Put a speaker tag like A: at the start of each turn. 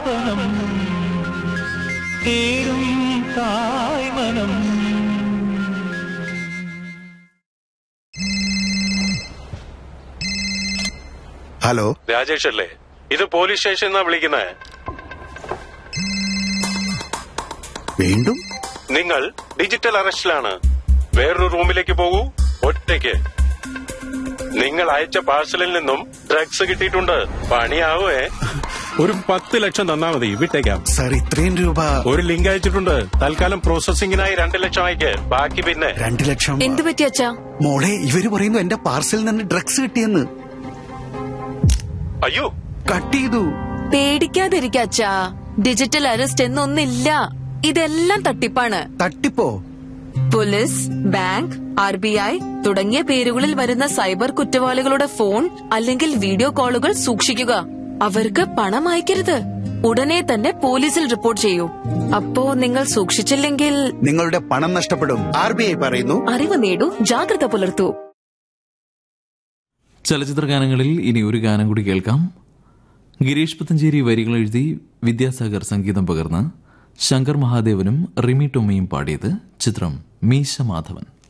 A: പണം തേടും തായ്മനം
B: ഹലോ
C: രാജേഷ് അല്ലേ ഇത് പോലീസ് സ്റ്റേഷൻ എന്നാ വിളിക്കുന്നത്
B: വീണ്ടും
C: നിങ്ങൾ ഡിജിറ്റൽ അറസ്റ്റിലാണ് വേറൊരു റൂമിലേക്ക് പോകൂ ഒറ്റയ്ക്ക് നിങ്ങൾ അയച്ച പാഴ്സലിൽ നിന്നും ഡ്രഗ്സ് കിട്ടിയിട്ടുണ്ട് പണിയാവേ ഒരു പത്ത് ലക്ഷം തന്നാ മതി വിട്ടേക്കാം
B: സാർ ഇത്രയും രൂപ
C: ഒരു ലിങ്ക് അയച്ചിട്ടുണ്ട് തൽക്കാലം പ്രോസസിംഗിനായി രണ്ട് ലക്ഷം അയക്ക് ബാക്കി പിന്നെ
B: രണ്ടു ലക്ഷം
D: എന്തു പറ്റി അച്ഛാ
B: മോളെ ഇവര് പറയുന്നു എന്റെ പാർസലിൽ നിന്ന് ഡ്രഗ്സ് കിട്ടിയെന്ന്
C: അയ്യോ
B: കട്ട് ചെയ്തു
D: പേടിക്കാതിരിക്ക അച്ഛാ ഡിജിറ്റൽ അറസ്റ്റ് എന്നൊന്നില്ല ഇതെല്ലാം തട്ടിപ്പാണ്
B: തട്ടിപ്പോ
D: police bank R B I തുടങ്ങിയ പേരുകളിൽ വരുന്ന സൈബർ കുറ്റവാളികളുടെ ഫോൺ അല്ലെങ്കിൽ വീഡിയോ കോളുകൾ സൂക്ഷിക്കുക അവർക്ക് പണം അയക്കരുത് ഉടനെ തന്നെ പോലീസിൽ റിപ്പോർട്ട് ചെയ്യൂ അപ്പോ നിങ്ങൾ സൂക്ഷിച്ചില്ലെങ്കിൽ
B: നിങ്ങളുടെ പണം നഷ്ടപ്പെടും ആർ ബി ഐ പറയുന്നു
D: അറിവ് നേടൂ ജാഗ്രത പുലർത്തൂ
E: ചലച്ചിത്ര ഗാനങ്ങളിൽ ഇനി ഒരു ഗാനം കൂടി കേൾക്കാം ഗിരീഷ് പുത്തഞ്ചേരി വരികൾ എഴുതി വിദ്യാസാഗർ സംഗീതം പകർന്ന് ശങ്കർ മഹാദേവനും റിമി ടോമിയും പാടിയത് ചിത്രം മീശ മാധവൻ